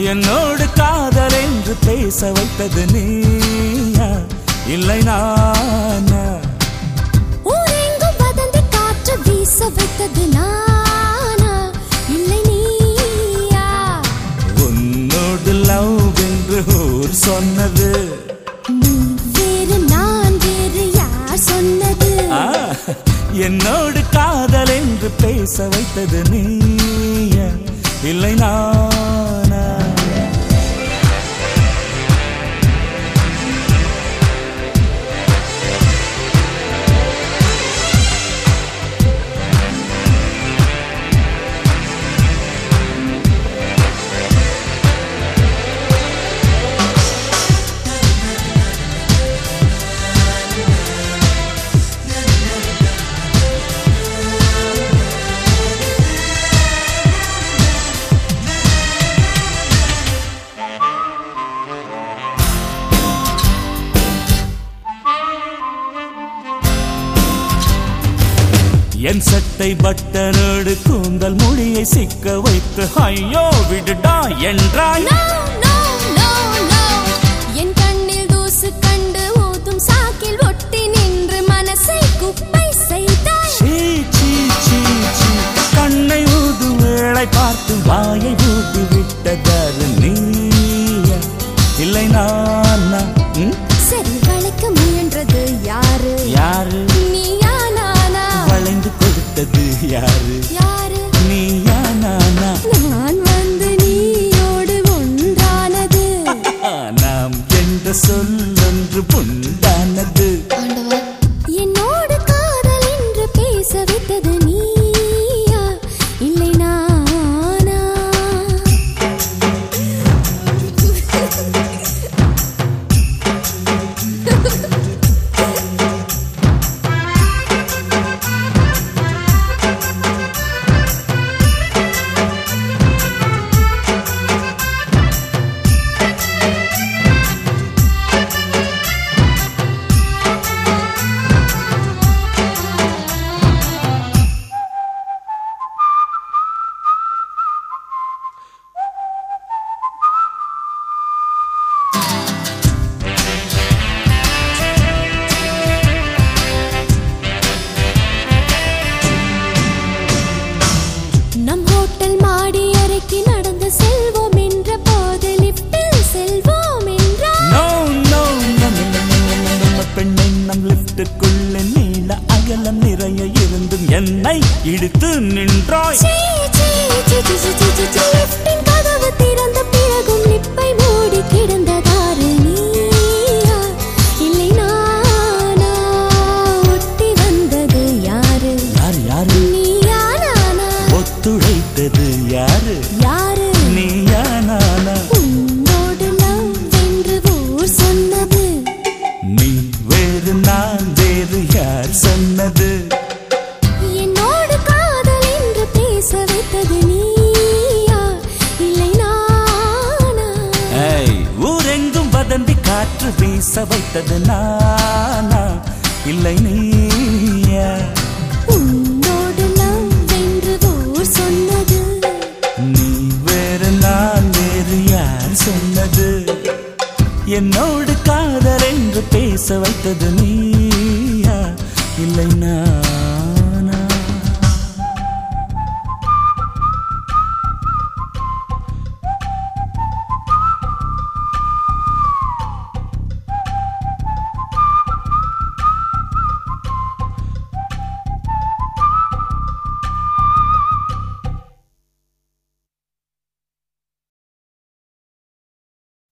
என்னோடு காதல் என்று பேச வைத்தது நீயா இல்லை நானா ஊரெங்கும் வதந்தி காற்று வீச வைத்தது நானா இல்லை நீயா உன்னோடு லவ் என்று ஊர் சொன்னது நீ வேறு நான் வேறு யார் சொன்னது ஆ, என்னோடு காதல் என்று பேச வைத்தது நீயா இல்லை நானா என் சட்டை பட்டனோடு கூந்தல் முடியை சிக்க வைத்து ஐயோ விடுடா என்றாய் No, no, no, no. என் கண்ணில் தூசு கண்டு ஊதும் சாக்கில் ஒட்டி நின்று மனசை குப்பை செய்தாய் சீ, சீ, சீ, சீ. கண்ணை ஊது வேளை பார்த்து வாயை ஊதி விட்டதாரு நீயா இல்லை நானா ம்? சரி வளைக்க முயன்றது யாரு யாரு நீயா நானா வளைந்து கொடுத்தது யாரு யாரு நீயா நானா நான் வந்து நீயோடு ஒன்றானது ஆ, நாம் என்ற சொல்லொன்று புண்டானது ஆண்டவா என்னோடு காதல் என்று பேச வைத்தது நீயா இல்லை நானா நம் ஹோட்டல் மாடி அறைக்கு நடந்து செல்வோம் என்ற போது லிப்டில் செல்வோம் என்றார் நோ நோ பெண்ணை நம் லிப்டுக்குள்ள நீள அகலம் நிறைய இருந்தும் என்னை இழுத்து நின்றாய் சீ, சீ, சீ, சீ, சீ, சீ, சீ, சீ. லிப்டின் கதவு திறந்த பிறகும் லிப்பை மூடி கிடந்ததாரு நீயா இல்லை நானா ஒட்டி வந்தது யாரு யார் யாரு நீயா நானா ஒத்துழைத்தது யாரு யாரு நீயா நானா உன்னோடு லவ் என்று ஊர் சொன்னது நீ வேறு நான் வேறு யார் சொன்னது என்னோடு காதல் என்று பேச வைத்தது நீயா இல்லை நானா ஏய், ஊரெங்கும் வதந்தி காற்று வீச வைத்தது நானா இல்லை நீயா உன்னோடு லவ் என்று ஊர் சொன்னது நீ வேறு நான் வேறு யார் சொன்னது என்னோடு காதல் என்று பேச வைத்தது நீயா இல்லை நான்